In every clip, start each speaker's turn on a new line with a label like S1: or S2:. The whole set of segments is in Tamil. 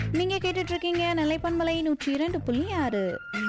S1: நீங்க கேட்டுட்டு இருக்கீங்க நிலைப்பன்மலை நூற்றி இரண்டு புள்ளி ஆறு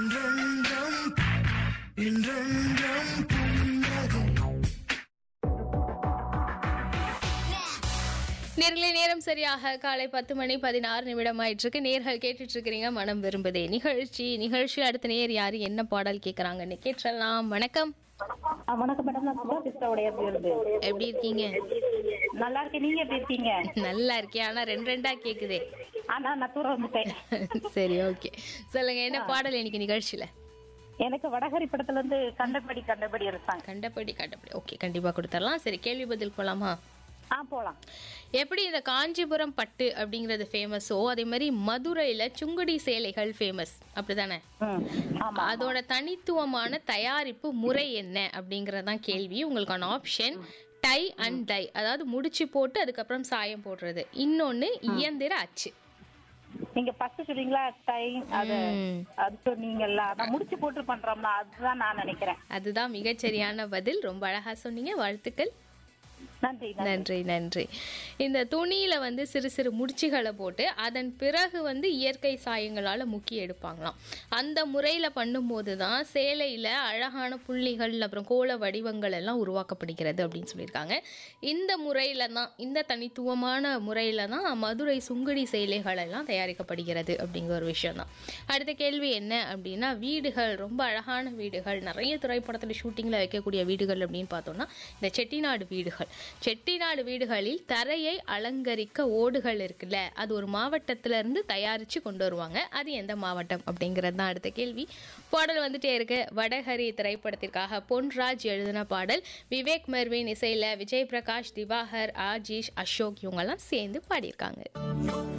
S2: நேர்களே நேரம் சரியாக காலை பத்து மணி பதினாறு நிமிடம் ஆயிட்டு இருக்கு நேர்கள் கேட்டுட்டு இருக்கிறீங்க மனம் விரும்புதே நிகழ்ச்சி நிகழ்ச்சி அடுத்த நேர் யாரு என்ன பாடல் கேக்குறாங்கன்னு கேட்டுறலாம் வணக்கம்
S3: ஆ, வணக்கம் மேடம் நான் சுபா சிஸ்டருடைய இருந்து
S2: எப்படி இருக்கீங்க
S3: நல்லா இருக்கேன் நீங்க எப்படி இருக்கீங்க
S2: நல்லா இருக்கேன் ஆனா ரெண்டு ரெண்டா கேக்குதே
S3: ஆனா நான் தூரம் வந்துட்டேன்
S2: சரி ஓகே சொல்லுங்க என்ன பாடல் இன்னைக்கு நிகழ்ச்சியில
S3: எனக்கு வடகரி படத்துல இருந்து கண்டபடி கண்டபடி எடுத்தாங்க
S2: கண்டபடி கண்டபடி ஓகே கண்டிப்பா கொடுத்துடலாம் சரி கேள்வி பதில் போலாமா
S3: ஆ போலாம்
S2: எப்படி இந்த காஞ்சிபுரம் பட்டு அப்படிங்கிறது ஃபேமஸோ அதே மாதிரி மதுரையில சுங்குடி சேலைகள் ஃபேமஸ் அப்படிதானே
S3: ம் ஆமா
S2: அதோட தனித்துவமான தயாரிப்பு முறை என்ன அப்படிங்கறதான் கேள்வி உங்களுக்கான ஆப்ஷன் டை அண்ட் டை அதாவது முடிச்சு போட்டு அதுக்கப்புறம் சாயம் போடுறது இன்னொன்னு இயந்திர அச்சு
S3: நீங்க ஃபர்ஸ்ட் சொல்றீங்களா டைம் அது
S2: ம்.
S3: அது சொன்னீங்கல்ல அதான் முடிச்சு போட்டு பண்றோம்ல அதுதான் நான் நினைக்கிறேன்
S2: அதுதான் மிகச்சரியான பதில் ரொம்ப அழகா சொன்னீங்க வாழ்த்துக்கள்
S3: நன்றி நன்றி.
S2: நன்றி நன்றி இந்த துணியில வந்து சிறு சிறு முடிச்சுகளை போட்டு அதன் பிறகு வந்து இயற்கை சாயங்களால முக்கி எடுப்பாங்களாம் அந்த முறையில பண்ணும்போது தான் சேலையில அழகான புள்ளிகள் அப்புறம் கோல வடிவங்கள் எல்லாம் உருவாக்கப்படுகிறது அப்படின்னு சொல்லியிருக்காங்க இந்த முறையில தான் இந்த தனித்துவமான முறையில தான் மதுரை சுங்குடி சேலைகள் எல்லாம் தயாரிக்கப்படுகிறது அப்படிங்கிற ஒரு விஷயம் தான் அடுத்த கேள்வி என்ன அப்படின்னா வீடுகள் ரொம்ப அழகான வீடுகள் நிறைய திரைப்படத்தில் ஷூட்டிங்கில் வைக்கக்கூடிய வீடுகள் அப்படின்னு பார்த்தோம்னா இந்த செட்டிநாடு வீடுகள் செட்டிநாடு வீடுகளில் தரையை அலங்கரிக்க ஓடுகள் இருக்குல்ல அது ஒரு மாவட்டத்துல இருந்து தயாரித்து கொண்டு வருவாங்க அது எந்த மாவட்டம் அப்படிங்கிறது தான் அடுத்த கேள்வி பாடல் வந்துட்டே இருக்கு வடஹரி திரைப்படத்திற்காக பொன்ராஜ் எழுதின பாடல் விவேக் மெர்வின் இசையில் விஜய் பிரகாஷ் திவாகர் ஆஜீஷ் அசோக் இவங்கெல்லாம் சேர்ந்து பாடியிருக்காங்க